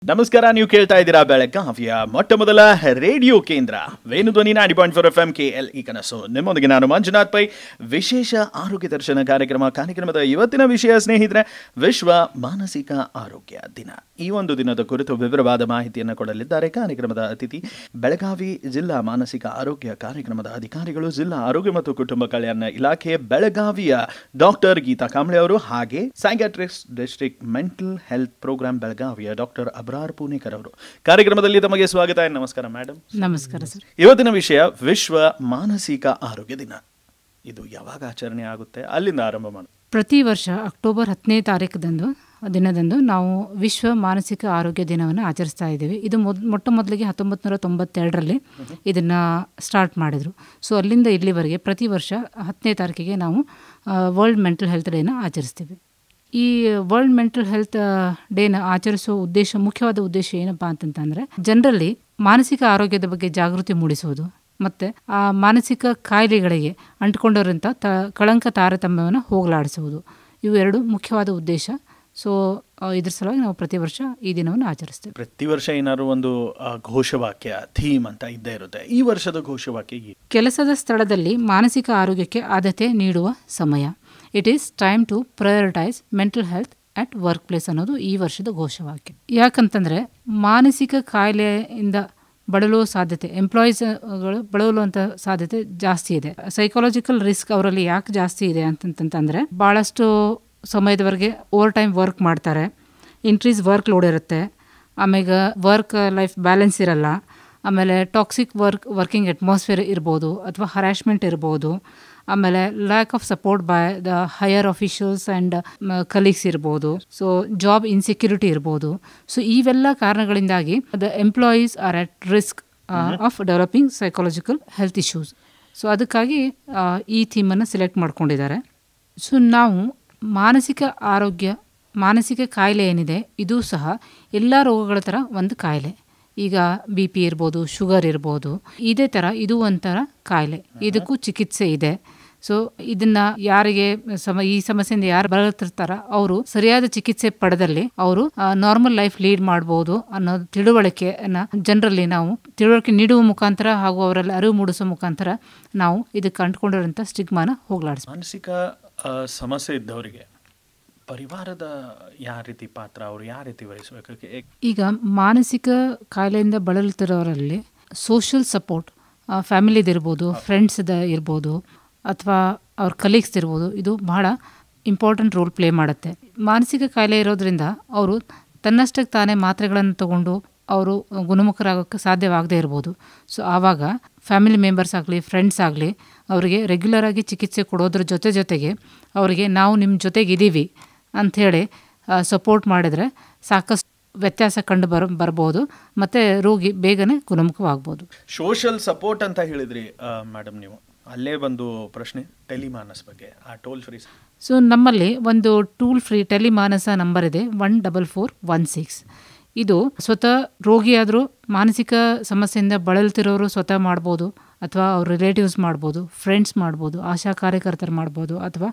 ನಮಸ್ಕಾರ ನೀವು ಕೇಳ್ತಾ ಇದ್ದೀರಾ ಬೆಳಗಾವಿಯ ಮೊಟ್ಟ ಮೊದಲ ರೇಡಿಯೋ ಕೇಂದ್ರ Venudhwani ninety point four F M K L E ಕನಸು ನಿಮ್ಮೊಂದಿಗೆ ನಾನು ಮಂಜುನಾಥ್ ಪೈ ವಿಶೇಷ ಆರೋಗ್ಯ ದರ್ಶನ ಕಾರ್ಯಕ್ರಮ ಕಾರ್ಯಕ್ರಮದ ಇವತ್ತಿನ ವಿಷಯ ಸ್ನೇಹಿತರೆ ವಿಶ್ವ ಮಾನಸಿಕ ಆರೋಗ್ಯ ದಿನ ಈ ಒಂದು ದಿನದ ಕುರಿತು ವಿವರವಾದ ಮಾಹಿತಿಯನ್ನು ಕೊಡಲಿದ್ದಾರೆ ಕಾರ್ಯಕ್ರಮದ ಅತಿಥಿ ಬೆಳಗಾವಿ ಜಿಲ್ಲಾ ಮಾನಸಿಕ ಆರೋಗ್ಯ ಕಾರ್ಯಕ್ರಮದ ಅಧಿಕಾರಿಗಳು ಜಿಲ್ಲಾ ಆರೋಗ್ಯ ಮತ್ತು ಕುಟುಂಬ ಕಲ್ಯಾಣ ಇಲಾಖೆ ಬೆಳಗಾವಿಯ ಡಾಕ್ಟರ್ ಗೀತಾ ಕಾಂಬ್ಳೆ ಅವರು ಹಾಗೆ psychiatrist district mental health program ಬೆಳಗಾವಿಯ ಡಾಕ್ಟರ್ ಅಬ್ರಾರ್ ಪೂನೇಕರ್ ಅವರು ಕಾರ್ಯಕ್ರಮದಲ್ಲಿ ತಮಗೆ ಸ್ವಾಗತ and ನಮಸ್ಕಾರ ಮೇಡಮ್ ನಮಸ್ಕಾರ ಸರ್ ಇವತ್ತಿನ ವಿಷಯ ವಿಶ್ವ ಮಾನಸಿಕ ಆರೋಗ್ಯ ದಿನ ಇದು ಯಾವಾಗ ಆಚರಣೆ ಆಗುತ್ತೆ ಅಲ್ಲಿಂದ ಆರಂಭ ಮಾಡೋಣ ಪ್ರತಿ ವರ್ಷ ಅಕ್ಟೋಬರ್ ಹತ್ತನೇ ತಾರೀಕದಂದು ದಿನದಂದು ನಾವು ವಿಶ್ವ ಮಾನಸಿಕ ಆರೋಗ್ಯ ದಿನವನ್ನು ಆಚರಿಸ್ತಾ ಇದ್ದೀವಿ ಇದು ಮೊದ್ ಮೊಟ್ಟ ಮೊದಲಿಗೆ ಹತ್ತೊಂಬತ್ತು ನೂರ ತೊಂಬತ್ತೆರಡರಲ್ಲಿ ಇದನ್ನು ಸ್ಟಾರ್ಟ್ ಮಾಡಿದರು ಸೊ ಅಲ್ಲಿಂದ ಇಲ್ಲಿವರೆಗೆ ಪ್ರತಿ ವರ್ಷ ಹತ್ತನೇ ತಾರೀಕಿಗೆ ನಾವು ವರ್ಲ್ಡ್ ಮೆಂಟಲ್ ಹೆಲ್ತ್ ಡೇನ ಆಚರಿಸ್ತೀವಿ ಈ ವರ್ಲ್ಡ್ ಮೆಂಟಲ್ ಹೆಲ್ತ್ ಡೇನ ಆಚರಿಸುವ ಉದ್ದೇಶ ಮುಖ್ಯವಾದ ಉದ್ದೇಶ ಏನಪ್ಪಾ ಅಂತಂತಂದ್ರೆ ಜನರಲ್ಲಿ ಮಾನಸಿಕ ಆರೋಗ್ಯದ ಬಗ್ಗೆ ಜಾಗೃತಿ ಮೂಡಿಸುವುದು ಮತ್ತೆ ಆ ಮಾನಸಿಕ ಕಾಯಿಲೆಗಳಿಗೆ ಅಂಟಿಕೊಂಡವರಂಥ ತ ಕಳಂಕ ತಾರತಮ್ಯವನ್ನು ಹೋಗಲಾಡಿಸುವುದು ಇವು ಎರಡು ಮುಖ್ಯವಾದ ಉದ್ದೇಶ ಸೊ ಇದ್ರ ಸಲುವಾಗಿ ನಾವು ಪ್ರತಿ ವರ್ಷ ಈ ದಿನವನ್ನು ಆಚರಿಸ್ತೇವೆ ಪ್ರತಿ ವರ್ಷ ಏನಾದ್ರು ಒಂದು ಆ, ಘೋಷವಾಕ್ಯ ಥೀಮ್ ಅಂತ ಇದ್ದೇ ಇರುತ್ತೆ ಈ ವರ್ಷದ ಘೋಷವಾಕ್ಯ ಏನು? ಕೆಲಸದ ಸ್ಥಳದಲ್ಲಿ ಮಾನಸಿಕ ಆರೋಗ್ಯಕ್ಕೆ ಆದ್ಯತೆ ನೀಡುವ ಸಮಯ it is time to prioritise mental health at work place ಅನ್ನೋದು ಈ ವರ್ಷದ ಘೋಷವಾಕ್ಯ ಯಾಕಂತಂದ್ರೆ ಮಾನಸಿಕ ಕಾಯಿಲೆಯಿಂದ ಬಳಲುವ ಸಾಧ್ಯತೆ ಎಂಪ್ಲಾಯೀಸ್ಗಳು ಬಳಲುವಂಥ ಸಾಧ್ಯತೆ ಜಾಸ್ತಿ ಇದೆ ಸೈಕಾಲಜಿಕಲ್ ರಿಸ್ಕ್ ಅವರಲ್ಲಿ ಯಾಕೆ ಜಾಸ್ತಿ ಇದೆ ಅಂತಂತಂದ್ರೆ ಭಾಳಷ್ಟು ಸಮಯದವರೆಗೆ ಓವರ್ ಟೈಮ್ ವರ್ಕ್ ಮಾಡ್ತಾರೆ ಇನ್ಕ್ರೀಸ್ ವರ್ಕ್ ಲೋಡ್ ಇರುತ್ತೆ ಆಮೇಲೆ ವರ್ಕ್ ಲೈಫ್ ಬ್ಯಾಲೆನ್ಸ್ ಇರಲ್ಲ ಆಮೇಲೆ ಟಾಕ್ಸಿಕ್ ವರ್ಕ್ ವರ್ಕಿಂಗ್ ಅಟ್ಮಾಸ್ಫಿಯರ್ ಇರ್ಬೋದು ಅಥವಾ ಹರಾಶ್ಮೆಂಟ್ ಇರ್ಬೋದು ಆಮೇಲೆ lack of support by the higher officials and colleagues ಇರ್ಬೋದು ಸೊ ಜಾಬ್ ಇನ್ಸೆಕ್ಯೂರಿಟಿ ಇರ್ಬೋದು ಸೊ ಇವೆಲ್ಲ ಕಾರಣಗಳಿಂದಾಗಿ the employees are at risk of developing psychological health issues so ಅದಕ್ಕಾಗಿ ಆ, ಈ ಥೀಮನ್ನು ಸೆಲೆಕ್ಟ್ ಮಾಡ್ಕೊಂಡಿದ್ದಾರೆ ಸೊ ನಾವು ಮಾನಸಿಕ ಆರೋಗ್ಯ ಮಾನಸಿಕ ಕಾಯಿಲೆ ಏನಿದೆ ಇದು ಸಹ ಎಲ್ಲ ರೋಗಗಳ ಥರ ಒಂದು ಕಾಯಿಲೆ ಈಗ ಬಿ ಪಿ ಇರ್ಬೋದು ಶುಗರ್ ಇರ್ಬೋದು ಇದೇ ಥರ ಇದು ಒಂಥರ ಕಾಯಿಲೆ ಇದಕ್ಕೂ ಚಿಕಿತ್ಸೆ ಇದೆ ಸೊ ಇದನ್ನ ಯಾರಿಗೆ ಸಮ ಈ ಸಮಸ್ಯೆಯಿಂದ ಯಾರು ಬಳಲ್ತಿರ್ತಾರ ಅವರು ಸರಿಯಾದ ಚಿಕಿತ್ಸೆ ಪಡೆದಲ್ಲಿ ಅವರು ನಾರ್ಮಲ್ ಲೈಫ್ ಲೀಡ್ ಮಾಡ್ಬೋದು ಅನ್ನೋ ತಿಳುವಳಿಕೆಯನ್ನ ಜನರಲ್ಲಿ ನಾವು ತಿಳುವಳಿಕೆ ನೀಡುವ ಮುಖಾಂತರ ಹಾಗೂ ಅವರಲ್ಲಿ ಅರಿವು ಮೂಡಿಸುವ ಮುಖಾಂತರ ನಾವು ಇದಕ್ಕೆ ಅಂಟ್ಕೊಂಡಿರೋಂಥ ಸ್ಟಿಗ್ಮಾನ ಹೋಗ್ಲಾಡಿಸ್ಬೋದು ಮಾನಸಿಕ ಆ, ಸಮಸ್ಯೆ ಇದ್ದವರಿಗೆ ಪರಿವಾರದ ಯಾವ ರೀತಿ ಪಾತ್ರ ಅವರು ಯಾವ ರೀತಿ ವಹಿಸಬೇಕು ಏ- ಈಗ ಮಾನಸಿಕ ಕಾಯಿಲೆಯಿಂದ ಬಳಲುತ್ತಿರೋರಲ್ಲಿ ಸೋಷಿಯಲ್ ಸಪೋರ್ಟ್ ಫ್ಯಾಮಿಲಿದಿರ್ಬೋದು ಫ್ರೆಂಡ್ಸ್ದ ಇರ್ಬೋದು ಅಥವಾ ಅವ್ರ ಕಲೀಗ್ಸ್ ಇರ್ಬೋದು ಇದು ಬಹಳ ಇಂಪಾರ್ಟೆಂಟ್ ರೋಲ್ ಪ್ಲೇ ಮಾಡುತ್ತೆ ಮಾನಸಿಕ ಕಾಯಿಲೆ ಇರೋದ್ರಿಂದ ಅವರು ತನ್ನಷ್ಟಕ್ಕೆ ತಾನೇ ಮಾತ್ರೆಗಳನ್ನು ತಗೊಂಡು ಅವರು ಗುಣಮುಖರಾಗೋಕ್ಕೆ ಸಾಧ್ಯವಾಗದೇ ಇರ್ಬೋದು ಸೊ ಆವಾಗ ಫ್ಯಾಮಿಲಿ ಮೆಂಬರ್ಸ್ ಆಗಲಿ ಫ್ರೆಂಡ್ಸ್ ಆಗಲಿ ಅವರಿಗೆ ರೆಗ್ಯುಲರ್ ಆಗಿ ಚಿಕಿತ್ಸೆ ಕೊಡೋದ್ರ ಜೊತೆ ಜೊತೆಗೆ ಅವರಿಗೆ ನಾವು ನಿಮ್ಮ ಜೊತೆಗಿದ್ದೀವಿ ಅಂಥೇಳಿ ಸಪೋರ್ಟ್ ಮಾಡಿದರೆ ಸಾಕಷ್ಟು ವ್ಯತ್ಯಾಸ ಕಂಡು ಬರ ಬರ್ಬೋದು ಮತ್ತು ರೋಗಿ ಬೇಗನೆ ಗುಣಮುಖವಾಗ್ಬೋದು ಸೋಷಿಯಲ್ ಸಪೋರ್ಟ್ ಅಂತ ಹೇಳಿದ್ರಿ ಮೇಡಮ್ ನೀವು ಅಲ್ಲೇ ಒಂದು ಪ್ರಶ್ನೆ ಟೆಲಿಮಾನಸ್ ಬಗ್ಗೆ ಆ ಟೋಲ್ ಫ್ರೀ ಸೊ ನಮ್ಮಲ್ಲಿ ಒಂದು ಟೂಲ್ ಫ್ರೀ ಟೆಲಿಮಾನಸ ನಂಬರ್ ಇದೆ one double four one six ಇದು ಸ್ವತಃ ರೋಗಿಯಾದರೂ ಮಾನಸಿಕ ಸಮಸ್ಯೆಯಿಂದ ಬಳಲ್ತಿರೋರು ಸ್ವತಃ ಮಾಡ್ಬೋದು ಅಥವಾ ಅವ್ರ ರಿಲೇಟಿವ್ಸ್ ಮಾಡ್ಬೋದು ಫ್ರೆಂಡ್ಸ್ ಮಾಡ್ಬೋದು ಆಶಾ ಕಾರ್ಯಕರ್ತರು ಮಾಡ್ಬೋದು ಅಥವಾ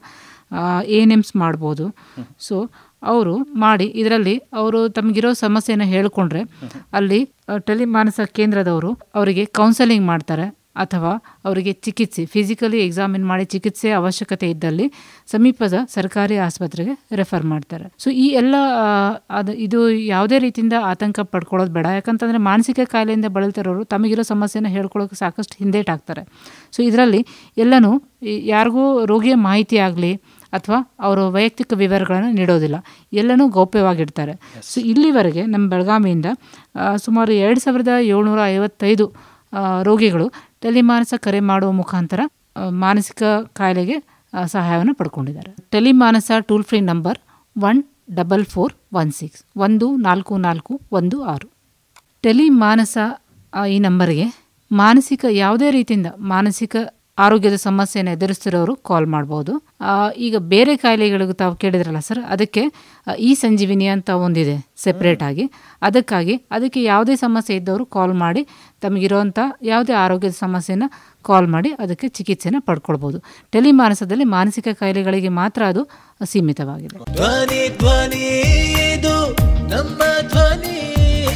ಎ ಎನ್ ಎಮ್ಸ್ ಮಾಡ್ಬೋದು ಸೊ ಅವರು ಮಾಡಿ ಇದರಲ್ಲಿ ಅವರು ತಮಗಿರೋ ಸಮಸ್ಯೆನ ಹೇಳ್ಕೊಂಡ್ರೆ ಅಲ್ಲಿ ಟೆಲಿಮಾನಸ ಕೇಂದ್ರದವರು ಅವರಿಗೆ ಕೌನ್ಸಲಿಂಗ್ ಮಾಡ್ತಾರೆ ಅಥವಾ ಅವರಿಗೆ ಚಿಕಿತ್ಸೆ ಫಿಸಿಕಲಿ ಎಕ್ಸಾಮಿನ್ ಮಾಡಿ ಚಿಕಿತ್ಸೆ ಅವಶ್ಯಕತೆ ಇದ್ದಲ್ಲಿ ಸಮೀಪದ ಸರ್ಕಾರಿ ಆಸ್ಪತ್ರೆಗೆ ರೆಫರ್ ಮಾಡ್ತಾರೆ ಸೊ ಈ ಎಲ್ಲ ಆ, ಅದು ಇದು ಯಾವುದೇ ರೀತಿಯಿಂದ ಆತಂಕ ಪಡ್ಕೊಳ್ಳೋದು ಬೇಡ ಯಾಕಂತಂದರೆ ಮಾನಸಿಕ ಕಾಯಿಲೆಯಿಂದ ಬಳಲ್ತಿರೋರು ತಮಗಿರೋ ಸಮಸ್ಯೆನ ಹೇಳ್ಕೊಳ್ಳೋಕೆ ಸಾಕಷ್ಟು ಹಿಂದೇಟಾಗ್ತಾರೆ ಸೊ ಇದರಲ್ಲಿ ಎಲ್ಲನೂ ಈ- ಯಾರಿಗೂ ರೋಗಿಯ ಮಾಹಿತಿ ಆಗಲಿ ಅಥವಾ ಅವರ ವೈಯಕ್ತಿಕ ವಿವರಗಳನ್ನು ನೀಡೋದಿಲ್ಲ ಎಲ್ಲನೂ ಗೌಪ್ಯವಾಗಿಡ್ತಾರೆ ಸೊ ಇಲ್ಲಿವರೆಗೆ ನಮ್ಮ ಬೆಳಗಾವಿಯಿಂದ ಆ, ಸುಮಾರು ಎರಡು ಸಾವಿರದ ಏಳ್ನೂರ ಐವತ್ತೈದು ಆ, ರೋಗಿಗಳು ಟೆಲಿಮಾನಸ ಕರೆ ಮಾಡುವ ಮುಖಾಂತರ ಆ, ಮಾನಸಿಕ ಕಾಯಿಲೆಗೆ ಆ, ಸಹಾಯವನ್ನು ಪಡ್ಕೊಂಡಿದ್ದಾರೆ Telemanas toll free number one double four one six ಒಂದು ನಾಲ್ಕು ನಾಲ್ಕು ಒಂದು ಆರು ಟೆಲಿಮಾನಸ ಆ, ಈ ನಂಬರ್ಗೆ ಮಾನಸಿಕ ಯಾವುದೇ ರೀತಿಯಿಂದ ಮಾನಸಿಕ ಆರೋಗ್ಯದ ಸಮಸ್ಯೆಯನ್ನು ಎದುರಿಸ್ತಿರೋರು ಕಾಲ್ ಮಾಡ್ಬೋದು ಆ, ಈಗ ಬೇರೆ ಕಾಯಿಲೆಗಳಿಗೂ ತಾವು ಕೇಳಿದ್ರಲ್ಲ ಸರ್ ಅದಕ್ಕೆ ಆ, ಈ ಸಂಜೀವಿನಿ ಅಂತ ಒಂದಿದೆ ಸೆಪ್ರೇಟ್ ಆಗಿ ಅದಕ್ಕಾಗಿ ಅದಕ್ಕೆ ಯಾವುದೇ ಸಮಸ್ಯೆ ಇದ್ದವರು ಕಾಲ್ ಮಾಡಿ ತಮಗಿರುವಂಥ ಯಾವುದೇ ಆರೋಗ್ಯದ ಸಮಸ್ಯೆನ ಕಾಲ್ ಮಾಡಿ ಅದಕ್ಕೆ ಚಿಕಿತ್ಸೆನ ಪಡ್ಕೊಳ್ಬೋದು ಟೆಲಿಮಾನಸದಲ್ಲಿ ಮಾನಸಿಕ ಕಾಯಿಲೆಗಳಿಗೆ ಮಾತ್ರ ಅದು ಸೀಮಿತವಾಗಿದೆ ಧ್ವನಿ ಧ್ವನಿ ಇದು ನಮ್ಮ ಧ್ವನಿ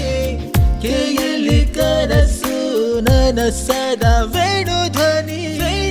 ಮನಸ್ಸದ ವೇಣು ಧ್ವನಿ